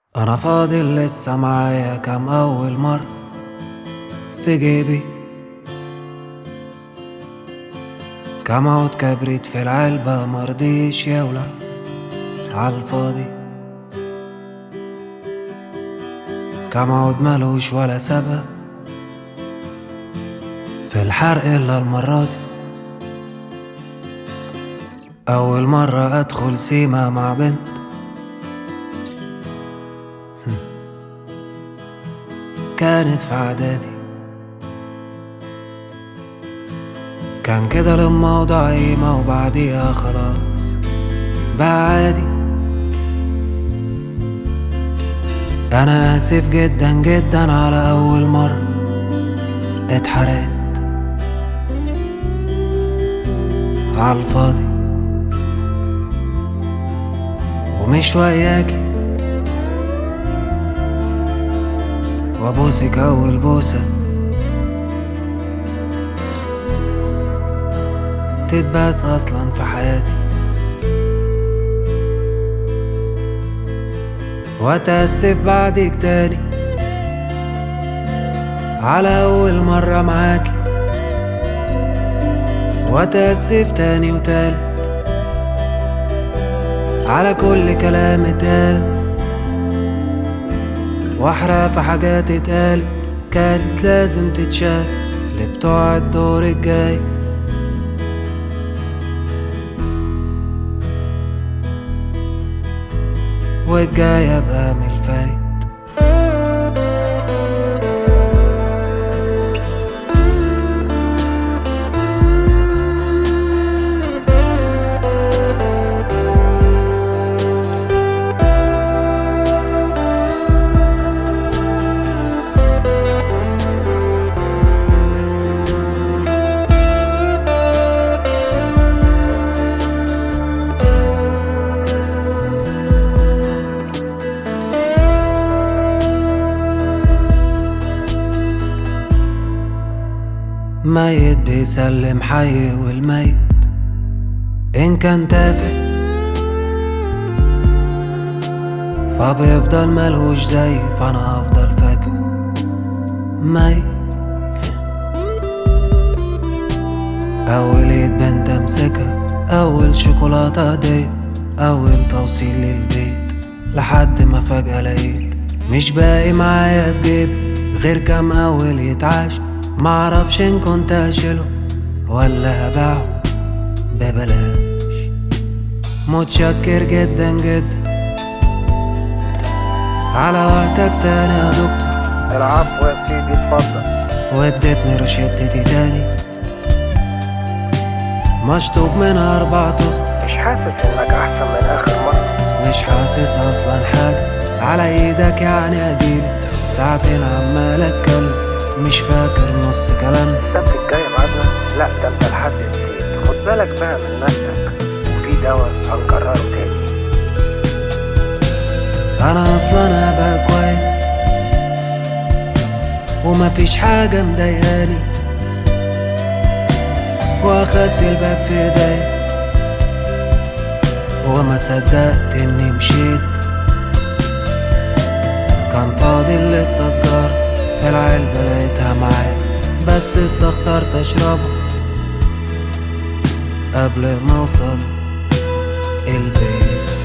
أنا فاضل لسه معايا كام أول مرة في جيبي كام عود كبريت في العلبة مرضيش يولع عالفاضي كام عود ملوش ولا سبب في الحرق إلا المرة دي أول مرة أدخل سيما مع بنت كانت في إعدادي كان كده لما ضعيمة وبعديها خلاص بقى عادي أنا آسف جدا جدا على أول مرة اتحرقت عالفاضي ومش وياكي وابوسك اول بوسة تتباس اصلا في حياتي واتأسف بعدك تاني على اول مرة معاكي واتأسف تاني وتالت على كل كلام اتقال واحرق في حاجات اتقالت كانت لازم تتشال لبتوع الدور الجاي والجاي ابقى من الفايت ميت بيسلم حي والميت إن كان تافه فبيفضل ملهوش زي فأنا هفضل فاكر ميت أول إيد بنت أمسكها أول شوكولاتة هدية أول توصيل للبيت لحد ما فجأة لقيت مش باقي معايا في جيبي غير كام أول يتعاش معرفش إن كنت أشيله ولا هبيعه ببلاش متشكر جدا جدا على وقتك تاني يا دكتور العفو يا سيدي اتفضل واديتني روشتتي تاني مشطوب منها أربع تسطر مش حاسس انك احسن من اخر مرة مش حاسس اصلا حاجة على ايدك يعني اديلي ساعتين عمال اتكلم مش فاكر نص كلام السبت الجاي ميعادنا لا ده انت لحد نسيت خد بالك بقى من نفسك وفي دواء هنكرره تاني انا اصلا ابقى كويس ومفيش حاجة مضايقاني واخدت الباب في ايديا وما صدقت اني مشيت كان فاضل لسه سجارة في العلبة لقيتها معايا بس استخسرت اشربها قبل ما اوصل البيت